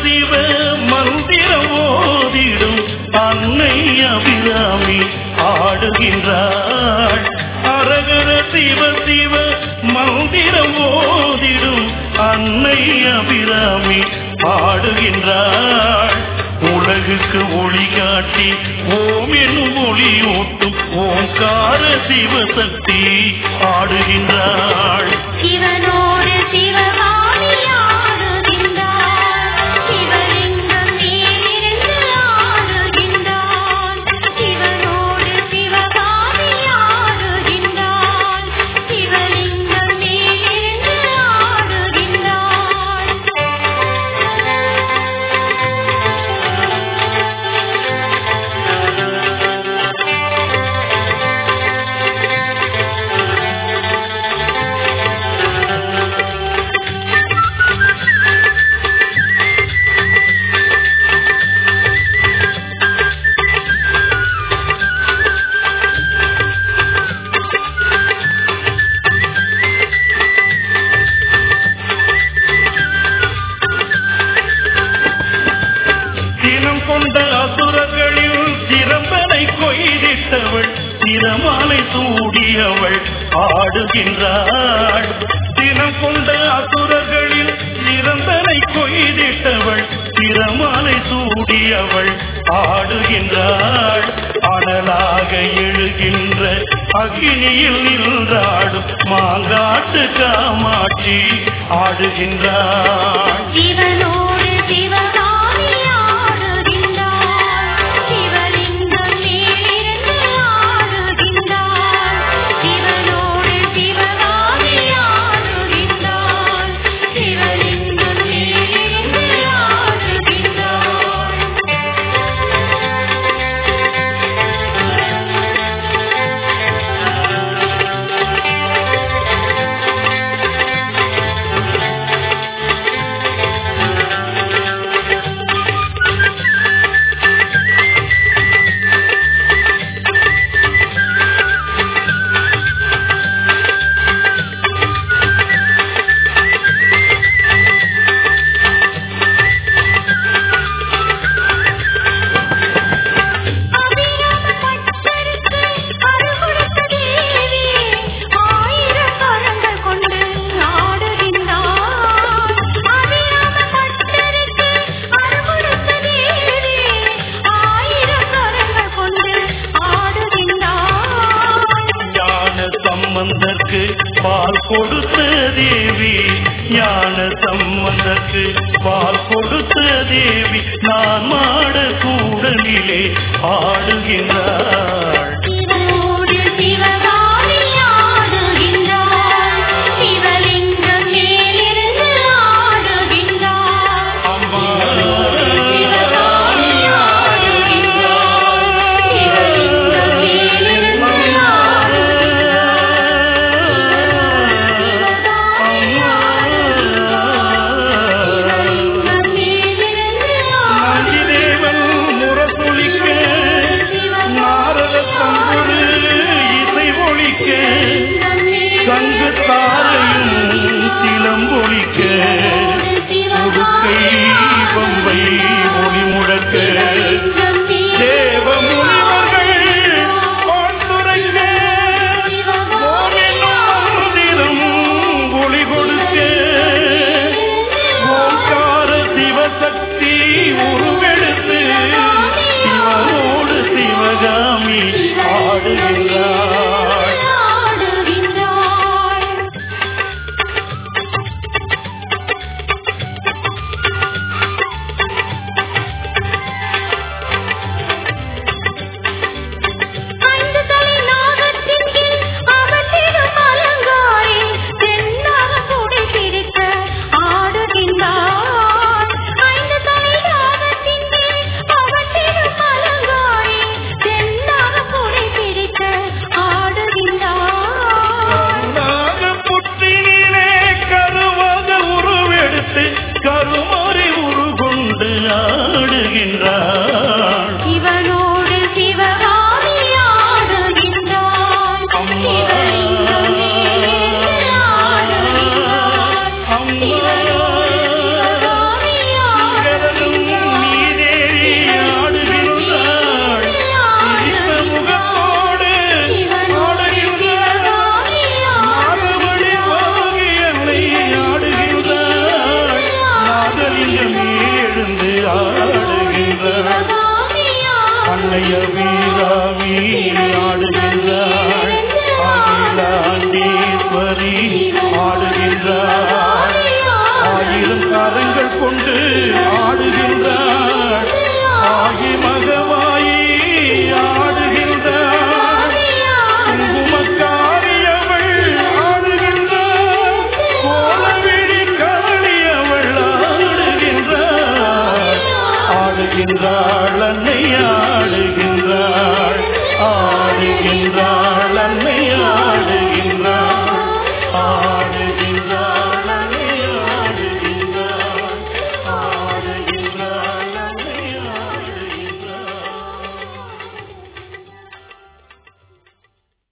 சிவ மந்திரம் ஓதிடும் அன்னை அபிராமி ஆடுகின்றாள் அரகர சிவ சிவ மந்திரம் ஓதிடும் அன்னை அபிராமி ஆடுகின்றாள் உலகுக்கு ஒளி காட்டி ஓம் என்னும் ஒளியூட்டும் ஓங்கார சிவசக்தி ஆடுகின்றாள் சிவனோடு சிவகாமி ஆடுகின்றார் சிவலிங்கம் மேலிருந்து ஆடுகின்றார் சிவனோடு சிவகாமி ஆடுகின்றார் சிவலிங்கம் மேலிருந்து தினம் கொண்ட அசுரர்களில் சிறம்பனை கொய்திட்டவள் திறமாலை சூடியவள் ஆடுகின்றாள் தினம் கொண்ட அசுரர்களில் சிறந்தனை கொய்திட்டவள் திறமாலை சூடியவள் ஆடுகின்றாள் அனலாக எழுகின்ற அக்னியில் நின்றாடும் மாங்காட்டு காமாட்சி ஆடுகின்றாள் சிவனோடு சிவகாமி ஆடுகின்றார் சிவலிங்கம் மேலிருந்து ஆடுகின்றார் சிவனோடு சிவகாமி ஆடுகின்றார் சிவலிங்கம் மேலிருந்து அபிராமப்பட்டருக்கு அருள்கொடுத்த தேவி ஆயிரம் கரங்கள் கொண்டு ஆடுகின்றார் அபிராமப்பட்டருக்கு அருள்கொடுத்த தேவி ஆயிரம் கரங்கள் கொண்டு ஆடுகின்றார் ஞான சம்பந்தற்கு பால் கொடுத்த தேவி ஞான சம்பந்தற்கு பால் கொடுத்த தேவி நான் மாட கூடலிலே ஆடுகின்றாள் சிவனோடு சிவகாமி ஆடுகின்றார் சிவலிங்கம் மேலிருந்து ஆடுகின்றார் அம்மா சிவகாமி ஆடுகின்றார் சிவலிங்கம் மேலிருந்து சிவலிங்கம் மேலிருந்து நந்திதேவன் முரசொலிக்க நாரத தம்புரு இசை ஒழிக்க சங்கு தாரையும் சிலம்பொழிக்க உடுக்கை பம்பை ஒளி முழக்க தேவ முனிவர்கள் பாட்டுரைக்க ஓமென்னும் ஒளி கொடுக்க ஓங்கார சிவசக்தி உருவெடுத்து சிவனோடு சிவகாமி ஆடுகின்றாள் ஐந்து தலை நாகத்தின் கீழ் அவற்றிடும் அலங்காரி தென்னாக கூடை பிடிக்க ஆடுகின்றார் ஐந்து தலை நாகத்தின் கீழ் அவற்றிடும் அலங்காரி தென்னாக கூடை பிடிக்க ஆடுகின்றார் நாகப்புற்றினிலே கருவாக உருவெடுத்து கருமாறி உருகொண்டு ஆடுகின்றாள் சிவனோடு சிவகாமி ஆடுகின்றார் சிவலிங்கம் மேலிருந்து ஆடுகின்றார் சிவனோடு சிவகாமி ஆடுகின்றார் அன்னைய வீராவி